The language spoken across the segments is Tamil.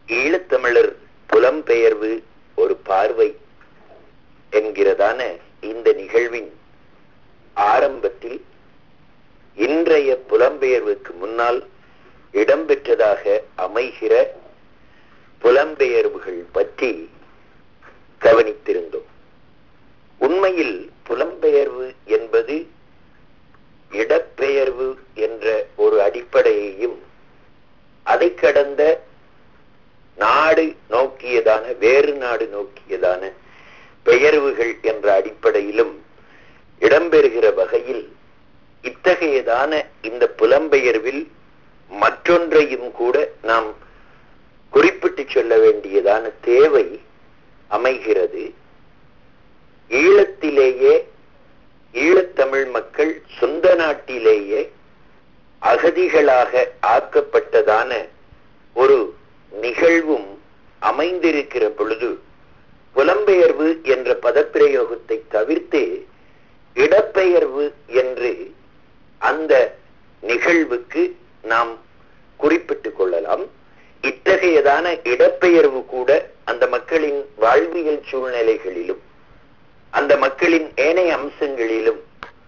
ஈழத்தமிழர் புலம்பெயர்வு ஒரு பார்வை என்கிறதான இந்த நிகழ்வின் ஆரம்பத்தில் இன்றைய புலம்பெயர்வுக்கு முன்னால் இடம்பெற்றதாக அமைகிற புலம்பெயர்வுகள் பற்றி கவனித்திருந்தோம் உண்மையில் புலம்பெயர்வு என்பது இடப்பெயர்வு என்ற ஒரு அடிப்படையையும் அதை கடந்த நாடு நோக்கியதான வேறு நாடு நோக்கியதான பெயர்வுகள் என்ற அடிப்படையிலும் இடம்பெறுகிற வகையில் இத்தகையதான இந்த புலம்பெயர்வில் மற்றொன்றையும் கூட நாம் குறிப்பிட்டு சொல்ல வேண்டியதான தேவை அமைகிறது ஈழத்திலேயே ஈழத்தமிழ் மக்கள் சொந்த நாட்டிலேயே அகதிகளாக ஆக்கப்பட்டதான ஒரு நிகழ்வும் அமைந்திருக்கிற பொழுது புலம்பெயர்வு என்ற பதப்பிரயோகத்தை தவிர்த்து இடப்பெயர்வு என்று அந்த நிகழ்வுக்கு நாம் குறிப்பிட்டுக் கொள்ளலாம் இத்தகையதான இடப்பெயர்வு கூட அந்த மக்களின் வாழ்வியல் சூழ்நிலைகளிலும் அந்த மக்களின் ஏனைய அம்சங்களிலும்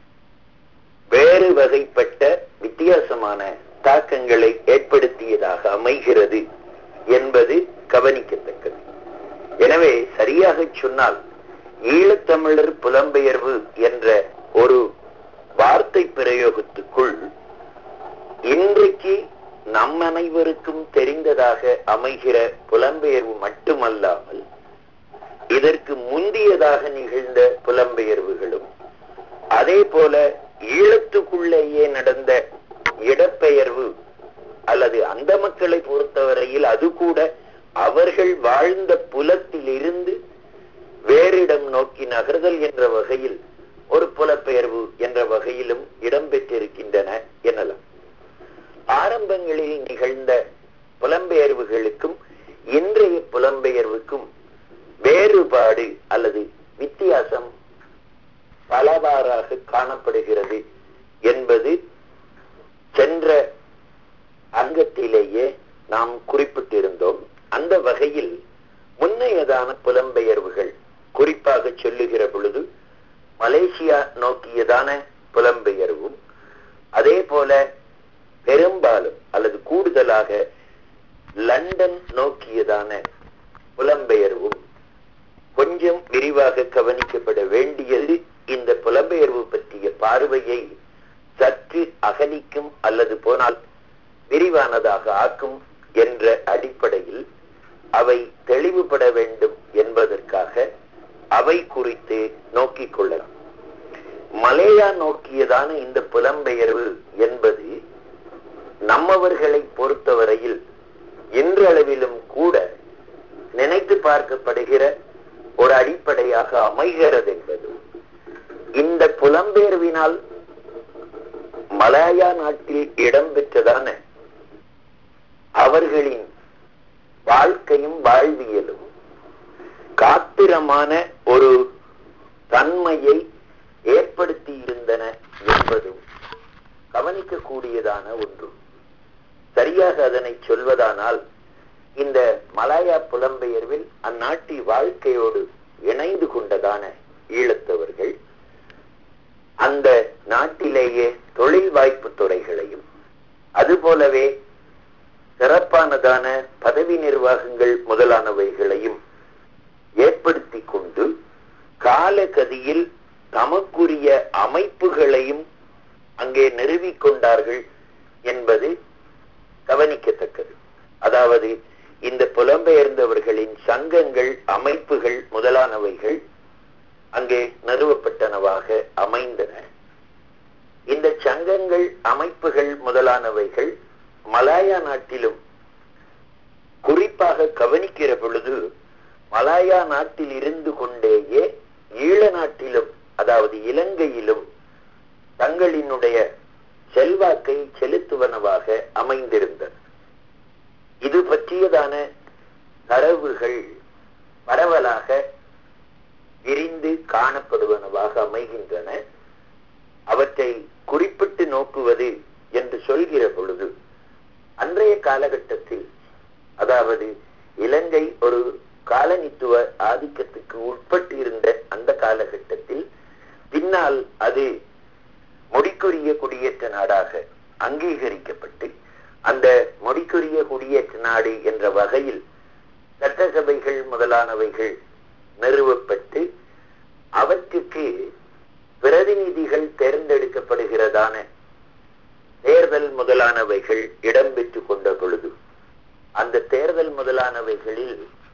வேறு வகைப்பட்ட வித்தியாசமான தாக்கங்களை ஏற்படுத்தியதாக அமைகிறது என்பது கவனிக்கத்தக்கது எனவே சரியாக சொன்னால் ஈழத்தமிழர் புலம்பெயர்வு என்ற ஒரு வார்த்தை பிரயோகத்துக்குள் இன்றைக்கு நம் அனைவருக்கும் தெரிந்ததாக அமைகிற புலம்பெயர்வு மட்டுமல்லாமல் இதற்கு முந்தியதாக நிகழ்ந்த புலம்பெயர்வுகளும் அதே போல ஈழத்துக்குள்ளேயே நடந்த இடப்பெயர்வு அல்லது அந்த மக்களை பொறுத்தவரையில் அது கூட அவர்கள் வாழ்ந்த புலத்தில் இருந்து வேறிடம் நோக்கி நகர்தல் என்ற வகையில் ஒரு புலப்பெயர்வு என்ற வகையிலும் இடம்பெற்றிருக்கின்றன எனலாம் ஆரம்பங்களில் நிகழ்ந்த புலம்பெயர்வுகளுக்கும் இன்றைய புலம்பெயர்வுக்கும் வேறுபாடு அல்லது வித்தியாசம் பலவாறாக காணப்படுகிறது என்பது சென்ற அங்கத்திலேயே நாம் குறிப்பிட்டிருந்தோம் அந்த வகையில் முன்னையதான புலம்பெயர்வுகள் குறிப்பாக சொல்லுகிற பொழுது மலேசியா நோக்கியதான புலம்பெயர்வும் அதே போல பெரும்பாலும் அல்லது கூடுதலாக லண்டன் நோக்கியதான புலம்பெயர்வும் கொஞ்சம் விரிவாக கவனிக்கப்பட வேண்டியது இந்த புலம்பெயர்வு பற்றிய பார்வையை சற்று அகலிக்கும் அல்லது போனால் விரிவானதாக ஆக்கும் என்ற அடிப்படையில் அவை தெளிவுபட வேண்டும் என்பதற்காக அவை குறித்து நோக்கிக் கொள்ளலாம் மலேயா நோக்கியதான இந்த புலம்பெயர்வு என்பது நம்மவர்களை பொறுத்தவரையில் இன்றளவிலும் கூட நினைத்து பார்க்கப்படுகிற ஒரு அடிப்படையாக அமைகிறது என்பது இந்த புலம்பெயர்வினால் மலாயா நாட்டில் இடம்பெற்றதான அவர்களின் வாழ்க்கையும் வாழ்வியலும் காத்திரமான ஒரு தன்மையை ஏற்படுத்தி இருந்தன என்பதும் கவனிக்கக்கூடியதான ஒன்று சரியாக அதனை சொல்வதானால் இந்த மலாயா புலம்பெயர்வில் அந்நாட்டு வாழ்க்கையோடு இணைந்து கொண்டதான ஈழத்தவர்கள் அந்த நாட்டிலேயே தொழில் வாய்ப்பு துறைகளையும் அதுபோலவே சிறப்பானதான பதவி நிர்வாகங்கள் முதலானவைகளையும் ஏற்படுத்தி கொண்டு காலகதியில் தமக்குரிய அமைப்புகளையும் அங்கே நிறுவிக் கொண்டார்கள் என்பது கவனிக்கத்தக்கது அதாவது இந்த புலம்பெயர்ந்தவர்களின் சங்கங்கள் அமைப்புகள் முதலானவைகள் அங்கே நிறுவப்பட்டனவாக அமைந்தன இந்த சங்கங்கள் அமைப்புகள் முதலானவைகள் மலாயா நாட்டிலும் குறிப்பாக கவனிக்கிற பொழுது மலாயா நாட்டில் இருந்து கொண்டேயே ஈழ நாட்டிலும் அதாவது இலங்கையிலும் தங்களினுடைய செல்வாக்கை செலுத்துவனவாக அமைந்திருந்தது இது பற்றியதான தரவுகள் பரவலாக விரிந்து காணப்படுவனவாக அமைகின்றன அவற்றை குறிப்பிட்டு நோக்குவது என்று சொல்கிற பொழுது அன்றைய காலகட்டத்தில் அதாவது இலங்கை ஒரு காலனித்துவ ஆதிக்கத்துக்கு உட்பட்டு இருந்த அந்த காலகட்டத்தில் பின்னால் அது முடிக்குரிய குடியேற்ற நாடாக அங்கீகரிக்கப்பட்டு அந்த முடிக்குரிய குடியேற்ற நாடு என்ற வகையில் சட்டசபைகள் முதலானவைகள் நிறுவப்பட்டு அவற்றுக்கு பிரதிநிதிகள் தேர்ந்தெடுக்கப்படுகிறதான தேர்தல் முதலானவைகள் இடம்பெற்று கொண்ட பொழுது அந்த தேர்தல் முதலானவைகளில்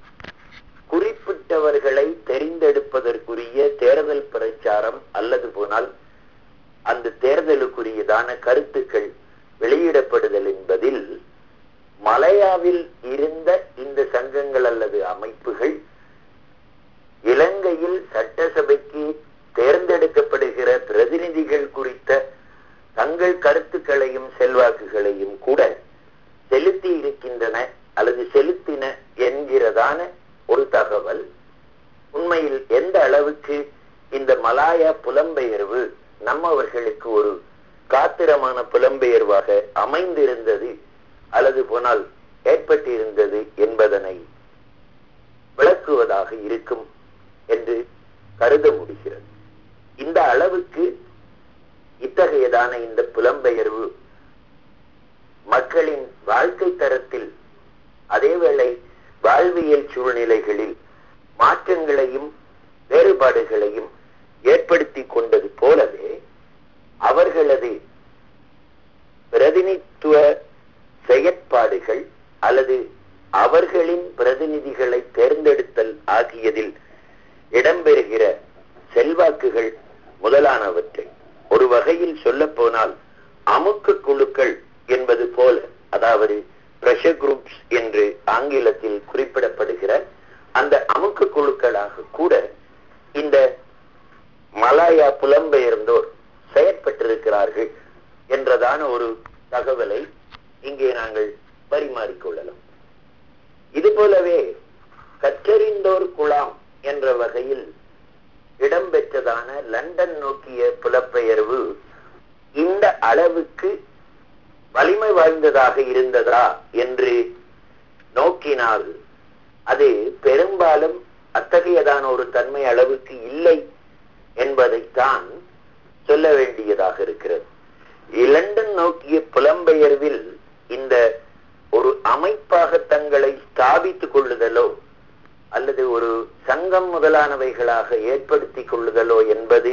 குறிப்பிட்டவர்களை தெரிந்தெடுப்பதற்குரிய தேர்தல் பிரச்சாரம் அல்லது போனால் அந்த தேர்தலுக்குரியதான கருத்துக்கள் வெளியிடப்படுதல் என்பதில் மலையாவில் இருந்த இந்த சங்கங்கள் அல்லது அமைப்புகள் இலங்கையில் சட்டசபைக்கு தேர்ந்தெடுக்கப்படுகிற பிரதிநிதிகள் குறித்த தங்கள் கருத்துக்களையும் செல்வாக்குகளையும் கூட செலுத்தி இருக்கின்றன அல்லது செலுத்தின என்கிறதான ஒரு தகவல் உண்மையில் எந்த அளவுக்கு இந்த மலாயா புலம்பெயர்வு நம்மவர்களுக்கு ஒரு காத்திரமான புலம்பெயர்வாக அமைந்திருந்தது அல்லது போனால் ஏற்பட்டிருந்தது என்பதனை விளக்குவதாக இருக்கும் என்று கருத முடிகிறது இந்த அளவுக்கு இத்தகையதான இந்த புலம்பெயர்வு மக்களின் வாழ்க்கை தரத்தில் அதேவேளை வாழ்வியல் சூழ்நிலைகளில் மாற்றங்களையும் வேறுபாடுகளையும் ஏற்படுத்தி கொண்டது போலவே அவர்களது பிரதிநித்துவ செயற்பாடுகள் அல்லது அவர்களின் பிரதிநிதிகளை தேர்ந்தெடுத்தல் ஆகியதில் இடம்பெறுகிற செல்வாக்குகள் முதலானவற்றை ஒரு வகையில் சொல்ல போனால் அமுக்கு குழுக்கள் என்பது போல அதாவது பிரஷர் குரூப்ஸ் என்று ஆங்கிலத்தில் குறிப்பிடப்படுகிற அந்த அமுக்கு குழுக்களாக கூட இந்த மலாயா புலம்பெயர்ந்தோர் செயற்பட்டிருக்கிறார்கள் என்றதான ஒரு தகவலை இங்கே நாங்கள் பரிமாறிக்கொள்ளலாம் இது போலவே கற்றறிந்தோர் குழாம் என்ற வகையில் இடம்பெற்றதான லண்டன் நோக்கிய புலப்பெயர்வு இந்த அளவுக்கு வலிமை வாய்ந்ததாக இருந்ததா என்று நோக்கினால் அது பெரும்பாலும் அத்தகையதான ஒரு தன்மை அளவுக்கு இல்லை என்பதைத்தான் சொல்ல வேண்டியதாக இருக்கிறது லண்டன் நோக்கிய புலம்பெயர்வில் இந்த ஒரு அமைப்பாக தங்களை ஸ்தாபித்துக் கொள்ளுதலோ அல்லது ஒரு சங்கம் முதலானவைகளாக ஏற்படுத்திக் கொள்ளுதலோ என்பது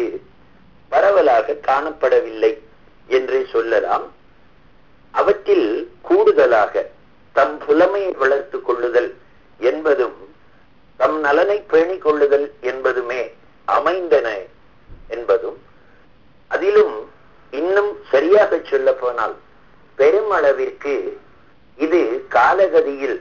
பரவலாக காணப்படவில்லை என்றே சொல்லலாம் அவற்றில் கூடுதலாக தம் புலமையை வளர்த்துக் கொள்ளுதல் என்பதும் தம் நலனை பேணிக் கொள்ளுதல் என்பதுமே அமைந்தன என்பதும் அதிலும் இன்னும் சரியாக சொல்ல போனால் பெருமளவிற்கு இது காலகதியில்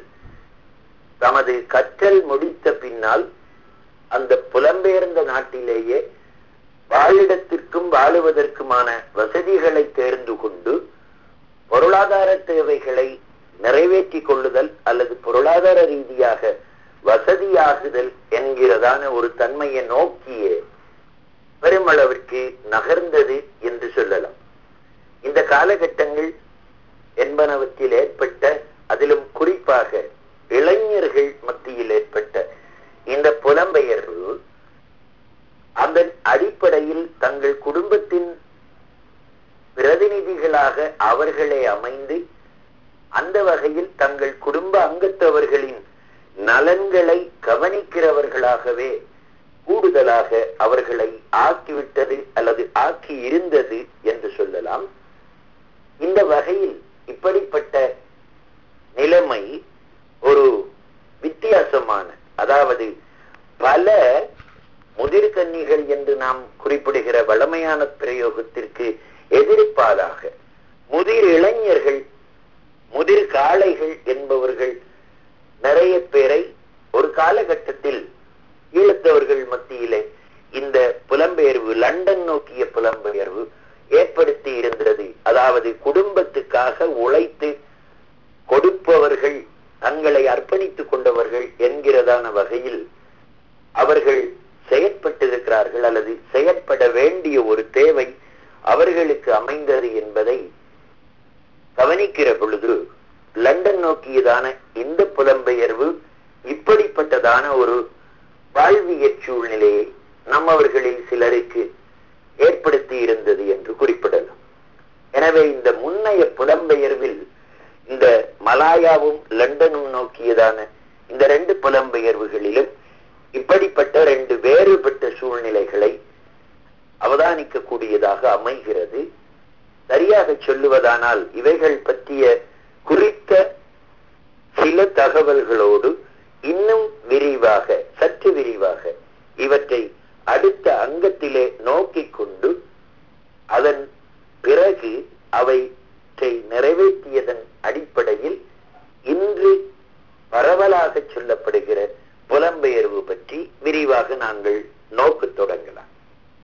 தமது கற்றல் முடித்த பின்னால் அந்த புலம்பெயர்ந்த நாட்டிலேயே வாழிடத்திற்கும் வாழுவதற்குமான வசதிகளை தேர்ந்து கொண்டு பொருளாதார தேவைகளை நிறைவேற்றிக் கொள்ளுதல் அல்லது பொருளாதார ரீதியாக வசதியாகுதல் என்கிறதான ஒரு தன்மையை நோக்கியே பெருமளவிற்கு நகர்ந்தது என்று சொல்லலாம் இந்த காலகட்டங்கள் என்பனவற்றில் ஏற்பட்ட அதிலும் குறிப்பாக இளைஞர்கள் மத்தியில் ஏற்பட்ட இந்த புலம்பெயர்வு அதன் அடிப்படையில் தங்கள் குடும்பத்தின் பிரதிநிதிகளாக அவர்களே அமைந்து அந்த வகையில் தங்கள் குடும்ப அங்கத்தவர்களின் நலன்களை கவனிக்கிறவர்களாகவே கூடுதலாக அவர்களை ஆக்கிவிட்டது அல்லது ஆக்கி இருந்தது என்று சொல்லலாம் இந்த வகையில் இப்படிப்பட்ட நிலைமை ஒரு வித்தியாசமான அதாவது பல முதிர்கன்னிகள் என்று நாம் குறிப்பிடுகிற வளமையான பிரயோகத்திற்கு எதிர்ப்பாதாக முதிர் இளைஞர்கள் முதிர் காளைகள் என்பவர்கள் நிறைய பேரை ஒரு காலகட்டத்தில் ஈழத்தவர்கள் மத்தியிலே இந்த புலம்பெயர்வு லண்டன் நோக்கிய புலம்பெயர்வு ஏற்படுத்தி இருந்தது அதாவது குடும்பத்துக்காக உழைத்து கொடுப்பவர்கள் தங்களை அர்ப்பணித்துக் கொண்டவர்கள் என்கிறதான வகையில் அவர்கள் செயற்பட்டிருக்கிறார்கள் அல்லது செயற்பட வேண்டிய ஒரு தேவை அவர்களுக்கு அமைந்தது என்பதை கவனிக்கிற பொழுது லண்டன் நோக்கியதான இந்த புலம்பெயர்வு முடியாததான ஒரு வாழ்வியற் சூழ்நிலையை நம்மவர்களில் சிலருக்கு ஏற்படுத்தி இருந்தது என்று குறிப்பிடலாம் எனவே இந்த முன்னைய புலம்பெயர்வில் இந்த மலாயாவும் லண்டனும் நோக்கியதான இந்த ரெண்டு புலம்பெயர்வுகளிலும் இப்படிப்பட்ட ரெண்டு வேறுபட்ட சூழ்நிலைகளை அவதானிக்க கூடியதாக அமைகிறது சரியாக சொல்லுவதானால் இவைகள் பற்றிய குறித்த சில தகவல்களோடு இன்னும் விரிவாக சற்று விரிவாக இவற்றை அடுத்த அங்கத்திலே நோக்கிக் கொண்டு அதன் பிறகு அவைற்றை நிறைவேற்றியதன் அடிப்படையில் இன்று பரவலாக சொல்லப்படுகிற புலம்பெயர்வு பற்றி விரிவாக நாங்கள் நோக்கு தொடங்கலாம்